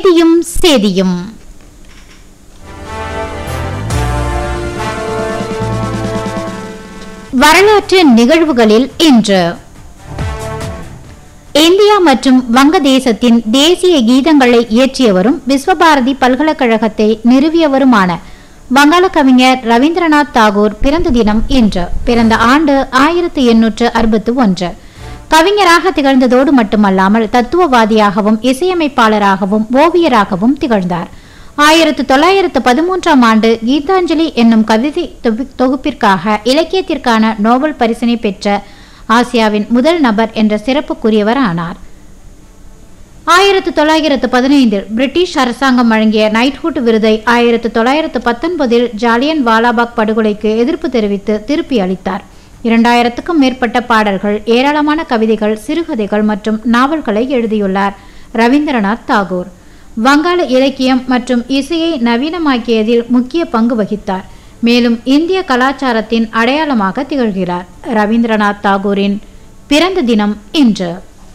தேதியும் சேதியும் வரலாற்று நிகழ்வுகளில் இன்று இந்தியா மற்றும் வங்கதேசத்தின் தேசிய கீதங்களை இயற்றியவரும் விஸ்வபாரதி பல்கலைக்கழகத்தை நிறுவியவருமான வங்காள கவிஞர் ரவீந்திரநாத் தாகூர் பிறந்த தினம் இன்று பிறந்த ஆண்டு ஆயிரத்தி எண்ணூற்று அறுபத்தி ஒன்று கவிஞராக திகழ்ந்ததோடு மட்டுமல்லாமல் தத்துவவாதியாகவும் இசையமைப்பாளராகவும் ஓவியராகவும் திகழ்ந்தார் ஆயிரத்து தொள்ளாயிரத்து பதிமூன்றாம் ஆண்டு கீதாஞ்சலி என்னும் கவிதை தொகு- தொகுப்பிற்காக இலக்கியத்திற்கான நோபல் பரிசினை பெற்ற ஆசியாவின் முதல் நபர் என்ற சிறப்புக்குரியவர் ஆனார் ஆயிரத்து தொள்ளாயிரத்து பதினைந்தில் பிரிட்டிஷ் அரசாங்கம் வழங்கிய நைட்ஹுட் விருதை ஆயிரத்து தொள்ளாயிரத்து பத்தொன்பதில் ஜாலியன் வாலாபாக் படுகொலைக்கு எதிர்ப்பு தெரிவித்து திருப்பி அளித்தார் இரண்டாயிரத்துக்கும் மேற்பட்ட பாடல்கள் ஏராளமான கவிதைகள் சிறுகதைகள் மற்றும் நாவல்களை எழுதியுள்ளார் ரவீந்திரநாத் தாகூர் வங்காள இலக்கியம் மற்றும் இசையை நவீனமாக்கியதில் முக்கிய பங்கு வகித்தார் மேலும் இந்திய கலாச்சாரத்தின் அடையாளமாக திகழ்கிறார் ரவீந்திரநாத் தாகூரின் பிறந்த தினம் இன்று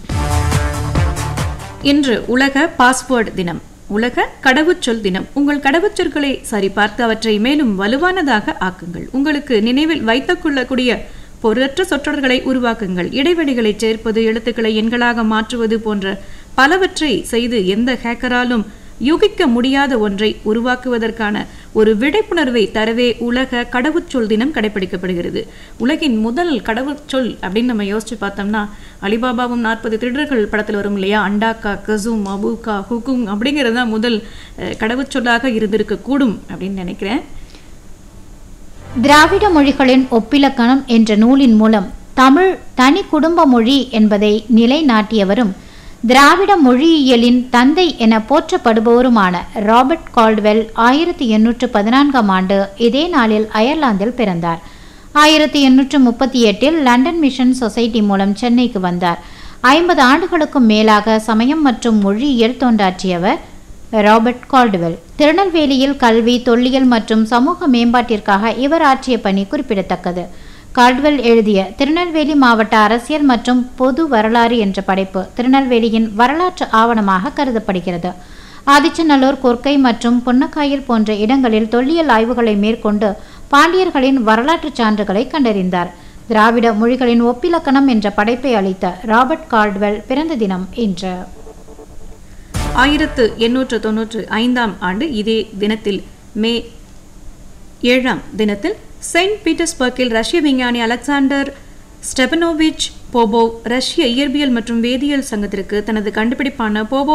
இன்று உலக பாஸ்வேர்டு தினம் உலக கடவுச்சொல் தினம் உங்கள் கடவுச்சொற்களை சரிபார்த்து அவற்றை மேலும் வலுவானதாக ஆக்குங்கள் உங்களுக்கு நினைவில் வைத்துக் கொள்ளக்கூடிய பொருளற்ற சொற்றொடர்களை உருவாக்குங்கள் இடைவெளிகளை சேர்ப்பது எழுத்துக்களை எண்களாக மாற்றுவது போன்ற பலவற்றை செய்து எந்த ஹேக்கராலும் யூகிக்க முடியாத ஒன்றை உருவாக்குவதற்கான ஒரு விழிப்புணர்வை தரவே உலக கடவுச்சொல் தினம் கடைபிடிக்கப்படுகிறது உலகின் முதல் கடவுச்சொல் அப்படின்னு நம்ம யோசிச்சு பார்த்தோம்னா அலிபாபாவும் நாற்பது திருடர்கள் படத்தில் வரும் இல்லையா அண்டாக்கா கசூம் அபூக்கா ஹுக்கும் அப்படிங்கிறது தான் முதல் அஹ், கடவுச்சொல்லாக இருந்திருக்க கூடும் அப்படின்னு நினைக்கிறேன் திராவிட மொழிகளின் ஒப்பிலக்கணம் என்ற நூலின் மூலம் தமிழ் தனி குடும்ப மொழி என்பதை நிலைநாட்டியவரும் திராவிட மொழியியலின் தந்தை என போற்றப்படுபவருமான ராபர்ட் கால்ட்வெல் ஆயிரத்தி எண்ணூற்று பதினான்காம் ஆண்டு இதே நாளில் அயர்லாந்தில் பிறந்தார் ஆயிரத்தி எண்ணூற்று முப்பத்தி எட்டில் லண்டன் மிஷன் சொசைட்டி மூலம் சென்னைக்கு வந்தார் ஐம்பது ஆண்டுகளுக்கும் மேலாக சமயம் மற்றும் மொழியியல் தொண்டாற்றியவர் ராபர்ட் கால்டுவெல் திருநெல்வேலியில் கல்வி தொல்லியல் மற்றும் சமூக மேம்பாட்டிற்காக இவர் ஆற்றிய பணி குறிப்பிடத்தக்கது கால்டுவெல் எழுதிய திருநெல்வேலி மாவட்ட அரசியல் மற்றும் பொது வரலாறு என்ற படைப்பு திருநெல்வேலியின் வரலாற்று ஆவணமாக கருதப்படுகிறது ஆதிச்சநல்லூர் கொர்க்கை மற்றும் பொன்னக்காயில் போன்ற இடங்களில் தொல்லியல் ஆய்வுகளை மேற்கொண்டு பாண்டியர்களின் வரலாற்றுச் சான்றுகளை கண்டறிந்தார் திராவிட மொழிகளின் ஒப்பிலக்கணம் என்ற படைப்பை அளித்த ராபர்ட் கால்டுவெல் பிறந்த தினம் இன்று ஆயிரத்து எண்ணூற்று தொன்னூற்று ஐந்தாம் ஆண்டு இதே தினத்தில் மே ஏழாம் தினத்தில் செயின்ட் பீட்டர்ஸ்பர்க்கில் ரஷ்ய விஞ்ஞானி அலெக்சாண்டர் ஸ்டெபனோவிச் போபோவ் ரஷ்ய இயற்பியல் மற்றும் வேதியியல் சங்கத்திற்கு தனது கண்டுபிடிப்பான போபோ